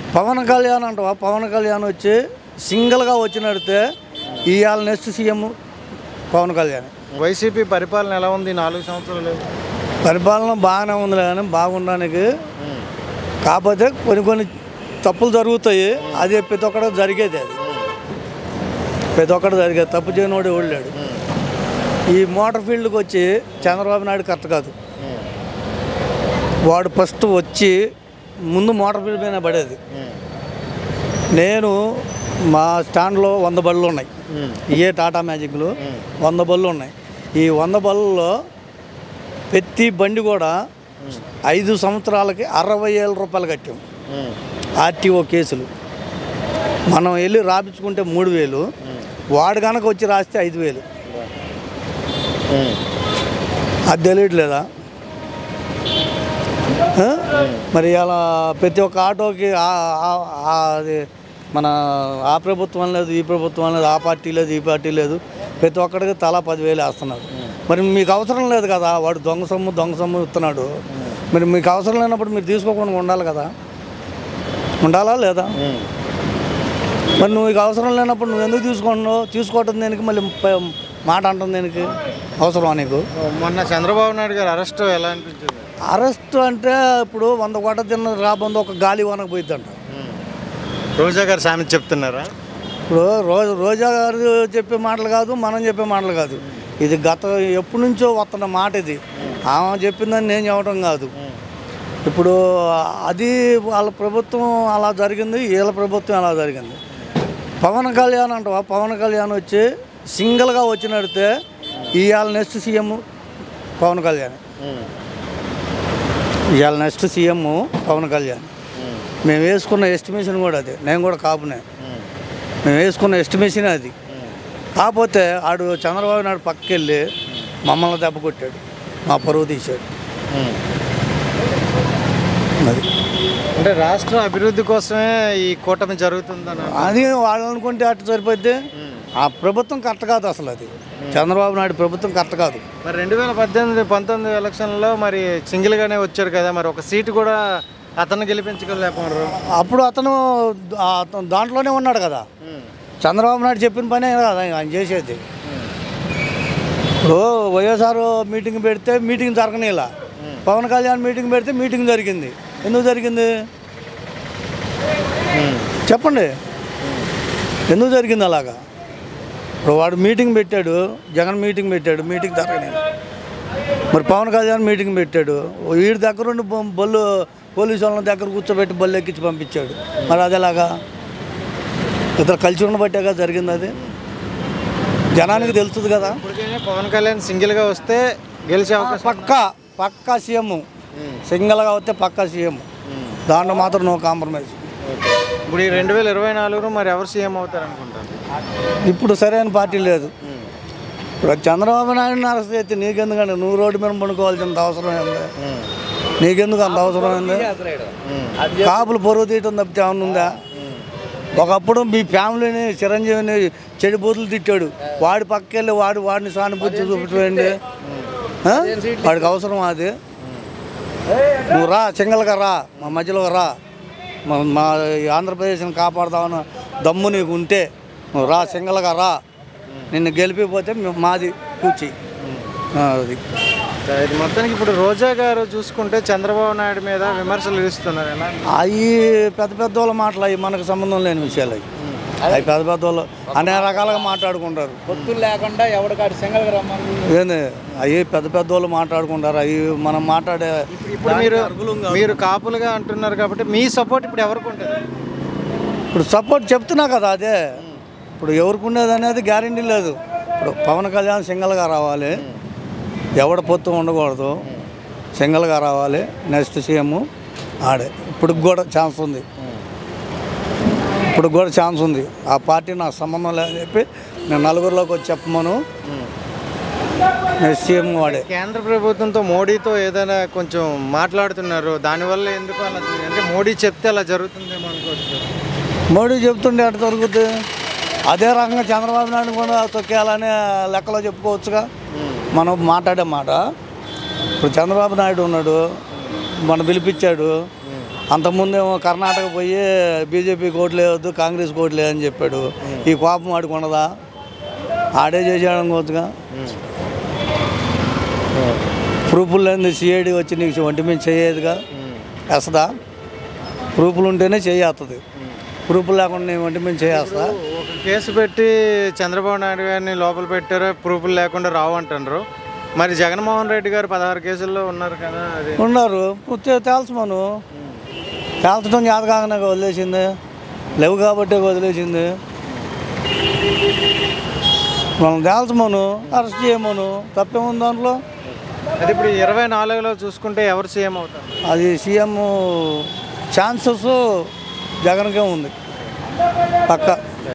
పవన్ కళ్యాణ్ అంటవా పవన్ కళ్యాణ్ వచ్చి సింగిల్గా వచ్చి నడితే ఇవాళ next CM Pawan Kalyan YCP పరిపాలన ఎలా ఉంది ఈ నాలుగు సంవత్సరాలు పరిపాలన బాగానే ఉంది కానీ బాగుండడానికి కాకపోతే కొన్ని కొన్ని తప్పులు జరుగుతాయి అది ప్రతి ఒక్కడు జరిగేది అది ప్రతి ఒక్కడు జరిగేది తప్పు చేయనోడు ఎవడు లేడు ఈ మోటార్ ఫీల్డ్కి వచ్చి చంద్రబాబు నాయుడు కరెక్ట్ కాదు వాడు ఫస్ట్ వచ్చి ముందు మోటార్ ఫీల్డ్ పైన పడేది నేను మా స్టాండ్లో వంద బళ్ళు ఉన్నాయి ఇయే టాటా మ్యాజిక్లు వంద బళ్ళు ఉన్నాయి ఈ వంద బళ్ళలో ప్రతి బండి కూడా ఐదు సంవత్సరాలకి అరవై వేల రూపాయలు కట్టాం ఆర్టీఓ కేసులు మనం వెళ్ళి రాపించుకుంటే మూడు వేలు వాడు కనుక వచ్చి రాస్తే ఐదు వేలు అది తెలియట్లేదా ఆ? మరి అలా ప్రతి ఒక్క ఆటోకి ఆ- ఆ- ఆ- అది మన ఆ ప్రభుత్వం లేదు ఈ ప్రభుత్వం లేదు ఆ పార్టీ లేదు ఈ పార్టీ లేదు ప్రతి ఒక్కడికి తలా పదివేలు వేస్తున్నారు మరి మీకు అవసరం లేదు కదా వాడు దొంగ సొమ్ము దొంగ సొమ్ము ఇస్తున్నాడు మరి మీకు అవసరం లేనప్పుడు మీరు తీసుకోకుండా ఉండాలి కదా ఉండాలా లేదా మరి నువ్వు నీకు అవసరం లేనప్పుడు నువ్వు ఎందుకు తీసుకుంటున్నావు తీసుకోవటం దేనికి మళ్ళీ ప- మాట అంటుంది దేనికి అవసరమా నీకు మొన్న చంద్రబాబు నాయుడు గారు అరెస్ట్ ఎలా అనిపించింది అరెస్ట్ అంటే ఇప్పుడు వంద కోట తిన్న రాబందు ఒక గాలి వనకు పోయిద్ది అంట రోజా గారు సామెత చెప్తున్నారా ఇప్పుడు రోజు రోజా గారు చెప్పే మాటలు కాదు మనం చెప్పే మాటలు కాదు ఇది గత ఎప్పటి నుంచో వస్తున్న మాట ఇది ఆమె చెప్పిందని నేను చెప్పడం కాదు ఇప్పుడు అది వాళ్ళ ప్రభుత్వం అలా జరిగింది వీళ్ళ ప్రభుత్వం అలా జరిగింది పవన్ కళ్యాణ్ అంటవా పవన్ కళ్యాణ్ వచ్చి సింగిల్గా వచ్చి నడితే ఇవాళ నెక్స్ట్ సీఎం పవన్ కళ్యాణ్ ఇవాళ నెక్స్ట్ సీఎం పవన్ కళ్యాణ్ మేము వేసుకున్న ఎస్టిమేషన్ కూడా అదే నేను కూడా కాపునే మేము వేసుకున్న ఎస్టిమేషన్ అది కాకపోతే ఆడు చంద్రబాబు నాయుడు పక్కకి వెళ్ళి మమ్మల్ని దెబ్బ కొట్టాడు మా పరువు తీశాడు అది అంటే రాష్ట్ర అభివృద్ధి కోసమే ఈ కూటమి జరుగుతుందని అది వాళ్ళు అనుకుంటే అటు సరిపోద్ది ఆ ప్రభుత్వం కరెక్ట్ కాదు అసలు అది చంద్రబాబు నాయుడు ప్రభుత్వం కరెక్ట్ కాదు మరి రెండు వేల పద్దెనిమిది పంతొమ్మిది ఎలక్షన్లో మరి సింగిల్గానే వచ్చారు కదా మరి ఒక సీటు కూడా అతను గెలిపించగలేకపోయారు అప్పుడు అతను ఆ అతను దాంట్లోనే ఉన్నాడు కదా చంద్రబాబు నాయుడు చెప్పిన పనే కదా ఆయన చేసేది ఇప్పుడు వైఎస్ఆర్ మీటింగ్ పెడితే మీటింగ్ జరగనేలా పవన్ కళ్యాణ్ మీటింగ్ పెడితే మీటింగ్ జరిగింది ఎందుకు జరిగింది చెప్పండి ఎందుకు జరిగింది అలాగా ఇప్పుడు వాడు మీటింగ్ పెట్టాడు జగన్ మీటింగ్ పెట్టాడు మీటింగ్ జరగలేదు మరి పవన్ కళ్యాణ్ మీటింగ్ పెట్టాడు వీడి దగ్గర ఉండి బొ- బళ్ళు పోలీసు వాళ్ళ దగ్గర కూర్చోబెట్టి బళ్ళు ఎక్కించి పంపించాడు మరి అది ఎలాగా ఇద్దరు కలిసి ఉండబట్టేగా జరిగింది అది జనానికి తెలుస్తుంది కదా ఇప్పటికైనా పవన్ కళ్యాణ్ సింగిల్గా వస్తే గెలిచే అవకాశం పక్కా పక్కా సీఎం సింగల్గా వస్తే పక్కా సీఎం దాంట్లో మాత్రం నో కాంప్రమైజ్ ఇప్పుడు ఈ రెండు వేల ఇరవై నాలుగులో మరి ఎవరు సీఎం అవుతారు అనుకుంటారు ఇప్పుడు సరైన పార్టీ లేదు ఇప్పుడు చంద్రబాబు నాయుడు అరెస్ట్ అయితే నీకెందుకండి నువ్వు రోడ్డు మీద పండుకోవాల్సినంత అవసరం ఏంది నీకెందుకు అంత అవసరం ఏంది కాపులు పొరుగు తీయటం తప్పితే ఏమన్నా ఉందా ఒకప్పుడు మీ ఫ్యామిలీని చిరంజీవిని చెడు బూతులు తిట్టాడు వాడి పక్కకెళ్ళి వాడు వాడిని సానుభూతి చూపించండి వాడికి అవసరం అది నువ్వు రా సింగల్గా రా మా మధ్యలో రా మా- మా ఈ ఆంధ్రప్రదేశ్ని కాపాడదామని దమ్ము నీకు ఉంటే నువ్వు రా సింగల్గా రా నిన్ను గెలిపిపోతే మేము- మాది కూర్చి అది ఇది మొత్తానికి ఇప్పుడు రోజా గారు చూసుకుంటే చంద్రబాబు నాయుడు మీద విమర్శలు ఇస్తున్నారు ఎలా అవి పెద్ద పెద్ద వాళ్ళ మాటలు అవి మనకు సంబంధం లేని విషయాలు అవి అవి పెద్ద పెద్ద వాళ్ళు అనేక రకాలుగా మాట్లాడుకుంటారు పొత్తులు లేకుండా ఎవడికాడు సింగల్గా రమ్మని ఏంది అవి పెద్ద పెద్ద వాళ్ళు మాట్లాడుకుంటారు అవి మనం మాట్లాడే ఇప్పుడు మీరు మీరు కాపులుగా అంటున్నారు కాబట్టి మీ సపోర్ట్ ఇప్పుడు ఎవరికి ఉంటుంది ఇప్పుడు సపోర్ట్ చెప్తున్నా కదా అదే ఇప్పుడు ఎవరికి ఉండేది అనేది గ్యారంటీ లేదు ఇప్పుడు పవన్ కళ్యాణ్ సింగల్గా రావాలి ఎవడ పొత్తు ఉండకూడదు సింగల్గా రావాలి నెక్స్ట్ సీఎం ఆడే ఇప్పుడు కూడా ఛాన్స్ ఉంది ఇప్పుడు కూడా ఛాన్స్ ఉంది ఆ పార్టీ నాకు సంబంధం లేదని చెప్పి నేను నలుగురిలోకి వచ్చి చెప్పమను నెక్స్ట్ సీఎం వాడే కేంద్ర ప్రభుత్వంతో మోడీతో ఏదైనా కొంచెం మాట్లాడుతున్నారు దానివల్ల ఎందుకు అలా జరి- అంటే మోడీ చెప్తే అలా జరుగుతుందేమో అనుకోవచ్చు మోడీ చెప్తుంటే ఎట్ట దొరుకుతుంది అదే రకంగా చంద్రబాబు నాయుడు కూడా తొక్కేయాలనే లెక్కలో చెప్పుకోవచ్చుగా మనం మాట్లాడే మాట ఇప్పుడు చంద్రబాబు నాయుడు ఉన్నాడు మనం పిలిపించాడు అంతకుముందేమో కర్ణాటక పోయి బీజేపీ ఓట్లు వేయవద్దు కాంగ్రెస్ ఓట్లు వేయని చెప్పాడు ఈ కోపం ఆడికి ఉండదా ఆడే చేసేయడం కోతుగా ప్రూఫ్లు లేని సిఐడి వచ్చి నీకు ఒంటి మీద చేయదుగా వేస్తుందా ప్రూఫ్లు ఉంటేనే చేయేస్తుంది ప్రూఫ్లు లేకుండా నేను ఒంటి మీద చేయేస్తా ఒక కేసు పెట్టి చంద్రబాబు నాయుడు గారిని లోపల పెట్టారు ప్రూఫ్లు లేకుండా రావు అంటున్నారు మరి జగన్మోహన్ రెడ్డి గారు పదహారు కేసుల్లో ఉన్నారు కదా అది ఉన్నారు తే- తేల్చమను తేల్చడం జాతకాగానే వదిలేసింది లేవు కాబట్టే వదిలేసింది మనం తేల్చమను అరెస్ట్ చేయమను తప్పేముంది దాంట్లో అది ఇప్పుడు ఇరవై నాలుగులో చూసుకుంటే ఎవరు సీఎం అవుతారు అది సీఎం ఛాన్సెస్ జగన్కే ఉంది పక్క